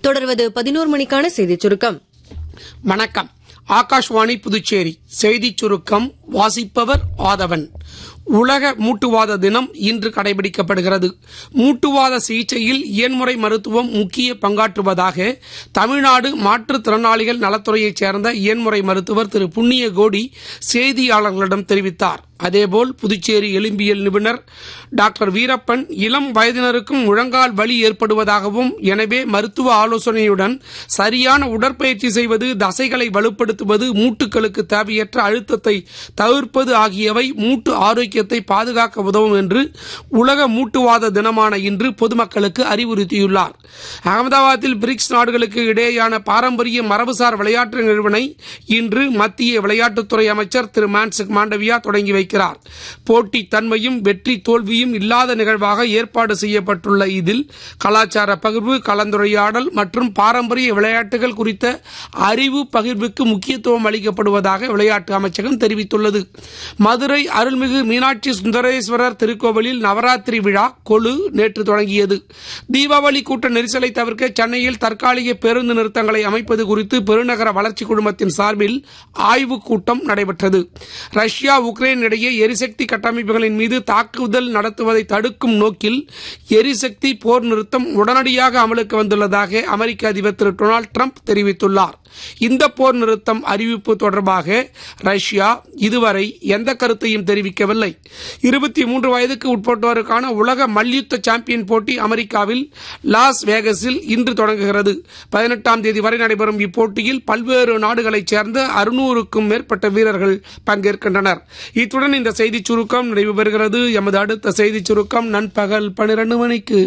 தொடர்வது பதினோரு மணிக்கான செய்திச் சுருக்கம் வணக்கம் ஆகாஷ்வாணி புதுச்சேரி செய்திச் சுருக்கம் வாசிப்பவர் ஆதவன் உலக மூட்டுவாத தினம் இன்று கடைபிடிக்கப்படுகிறது மூட்டுவாத சிகிச்சையில் இயன்முறை மருத்துவம் முக்கிய பங்காற்றுவதாக தமிழ்நாடு மாற்றுத்திறனாளிகள் நலத்துறையைச் சேர்ந்த இயன்முறை மருத்துவர் திரு புண்ணிய கோடி செய்தியாளர்களிடம் தெரிவித்தார் அதேபோல் புதுச்சேரி எலும்பியல் நிபுணர் டாக்டர் வீரப்பன் இளம் வயதினருக்கும் முழங்கால் வலி ஏற்படுவதாகவும் எனவே மருத்துவ ஆலோசனையுடன் சரியான உடற்பயிற்சி செய்வது தசைகளை வலுப்படுத்துவது மூட்டுகளுக்கு தேவையற்ற அழுத்தத்தை தவிர்ப்பது ஆகியவை மூட்டு ஆரோக்கியத்தை பாதுகாக்க உதவும் என்று உலக மூட்டுவாத தினமான இன்று பொதுமக்களுக்கு அறிவுறுத்தியுள்ளார் அகமதாபாத்தில் பிரிக்ஸ் நாடுகளுக்கு இடையேயான பாரம்பரிய மரபுசார் விளையாட்டு நிறுவனை இன்று மத்திய விளையாட்டுத்துறை அமைச்சர் திரு மான்சுக் மாண்டவியா தொடங்கி வைக்கிறார் போட்டி தன்மையும் வெற்றி தோல்வியும் இல்லாத நிகழ்வாக ஏற்பாடு செய்யப்பட்டுள்ள இதில் கலாச்சார பகிர்வு கலந்துரையாடல் மற்றும் பாரம்பரிய விளையாட்டுகள் குறித்த அறிவு பகிர்வுக்கு முக்கியத்துவம் அளிக்கப்படுவதாக விளையாட்டு அமைச்சகம் தெரிவித்துள்ளது மதுரை அருள்மிகு மீனாட்சி சுந்தரேஸ்வரர் திருக்கோவிலில் நவராத்திரி விழா கொழு நேற்று தொடங்கியது தீபாவளி கூட்ட நெரிசலை தவிர்க்க சென்னையில் தற்காலிக பேருந்து நிறுத்தங்களை அமைப்பது குறித்து பெருநகர வளர்ச்சி குழுமத்தின் சார்பில் ஆய்வுக் கூட்டம் நடைபெற்றது ரஷ்யா உக்ரைன் இடையே எரிசக்தி கட்டமைப்புகளின் மீது தாக்குதல் நடத்துவதை தடுக்கும் நோக்கில் எரிசக்தி போர் நிறுத்தம் உடனடியாக அமலுக்கு வந்துள்ளதாக அமெரிக்க அதிபர் திரு டொனால்டு ட்ரம்ப் தெரிவித்துள்ளார் இந்த போர் நிறுத்தம் அறிவிப்பு தொடர்பாக ரஷ்யா இதுவரை எந்த கருத்தையும் தெரிவிக்கவில்லை இருபத்தி மூன்று வயதுக்கு உட்பட்டோருக்கான உலக மல்யுத்த சாம்பியன் போட்டி அமெரிக்காவில் லாஸ் வேகஸில் இன்று தொடங்குகிறது பதினெட்டாம் தேதி வரை நடைபெறும் இப்போட்டியில் பல்வேறு நாடுகளைச் சேர்ந்த அறுநூறுக்கும் மேற்பட்ட வீரர்கள் பங்கேற்கின்றனர் இத்துடன் இந்த செய்திச் சுருக்கம் நிறைவு பெறுகிறது எமது அடுத்த செய்திச் சுருக்கம் நண்பகல் பனிரெண்டு மணிக்கு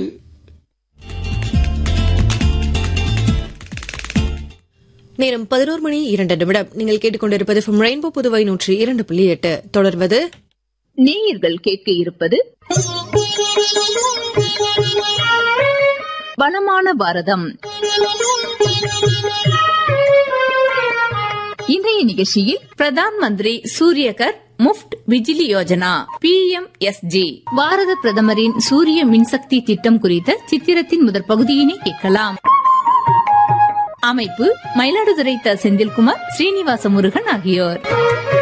நேரம் பதினோரு மணி இரண்டு நிமிடம் நீங்கள் கேட்டுக்கொண்டிருப்பது ஃப்ரம் ரெயின்போ புதுவை நூற்றி இரண்டு புள்ளி எட்டு தொடர்வது நேயர்கள் கேட்க இருப்பது வளமான பாரதம் இன்றைய நிகழ்ச்சியில் Pradhan Mantri Suryaghar Muft Bijli Yojana P M S G பாரத பிரதமரின் சூரிய மின்சக்தி திட்டம் குறித்த சித்திரத்தின் முதற் பகுதியினை கேட்கலாம் அமைப்பு மயிலாடுதுறை த செந்தில்குமார் ஸ்ரீனிவாச முருகன் ஆகியோர்